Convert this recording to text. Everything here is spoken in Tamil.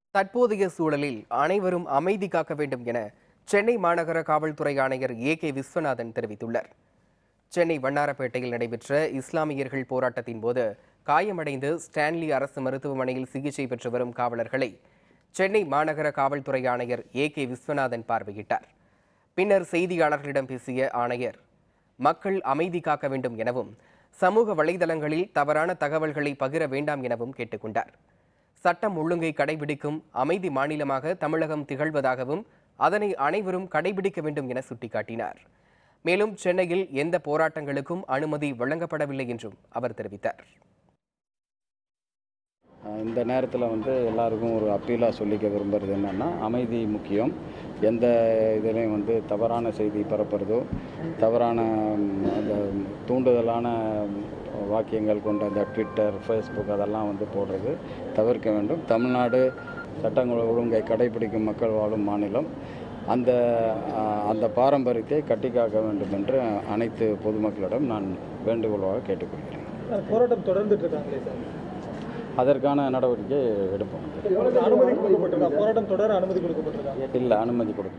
தற்போதைய சூழலில் அனைவரும் அமைதி காக்க வேண்டும் என சென்னை மாநகர காவல்துறை ஆணையர் ஏ கே விஸ்வநாதன் தெரிவித்துள்ளார் சென்னை வண்ணாரப்பேட்டையில் நடைபெற்ற இஸ்லாமியர்கள் போராட்டத்தின் போது காயமடைந்து ஸ்டான்லி அரசு மருத்துவமனையில் சிகிச்சை பெற்று வரும் காவலர்களை சென்னை மாநகர காவல்துறை ஆணையர் ஏ கே விஸ்வநாதன் பார்வையிட்டார் பின்னர் செய்தியாளர்களிடம் பேசிய ஆணையர் மக்கள் அமைதி காக்க வேண்டும் எனவும் சமூக வலைதளங்களில் தவறான தகவல்களை பகிர வேண்டாம் எனவும் கேட்டுக்கொண்டார் சட்டம் ஒழுங்கை கடைபிடிக்கும் அமைதி மாநிலமாக தமிழகம் திகழ்வதாகவும் அதனை அனைவரும் கடைபிடிக்க வேண்டும் என சுட்டிக்காட்டினார் மேலும் சென்னையில் எந்த போராட்டங்களுக்கும் அனுமதி வழங்கப்படவில்லை என்றும் அவர் தெரிவித்தார் இந்த நேரத்தில் வந்து எல்லாருக்கும் ஒரு அப்பீலாக சொல்லிக்க விரும்புகிறது என்னென்னா அமைதி முக்கியம் எந்த இதுலேயும் வந்து தவறான செய்தி பரப்புறதோ தவறான ம், அந்த தூண்டுதலான வாக்கியங்கள் கொண்ட அந்த ட்விட்டர் ஃபேஸ்புக் அதெல்லாம் வந்து போடுறது தவிர்க்க வேண்டும் தமிழ்நாடு சட்டங்கள் ஒழுங்கை கடைபிடிக்கும் மக்கள் வாழும் மாநிலம் அந்த ஆ, அந்த பாரம்பரியத்தை கட்டிக்காக்க வேண்டும் என்று அனைத்து பொதுமக்களிடம் நான் வேண்டுகோளாக கேட்டுக்கொள்கிறேன் சார், போராட்டம் தொடர்ந்துட்டு இருக்காங்களே சார் அதற்கான நடவடிக்கை எடுப்போம் அனுமதி கொடுக்கப்பட்டிருக்கா போராட்டம் தொடர அனுமதி கொடுக்கப்பட்டிருக்கா இல்லை அனுமதி கொடுக்க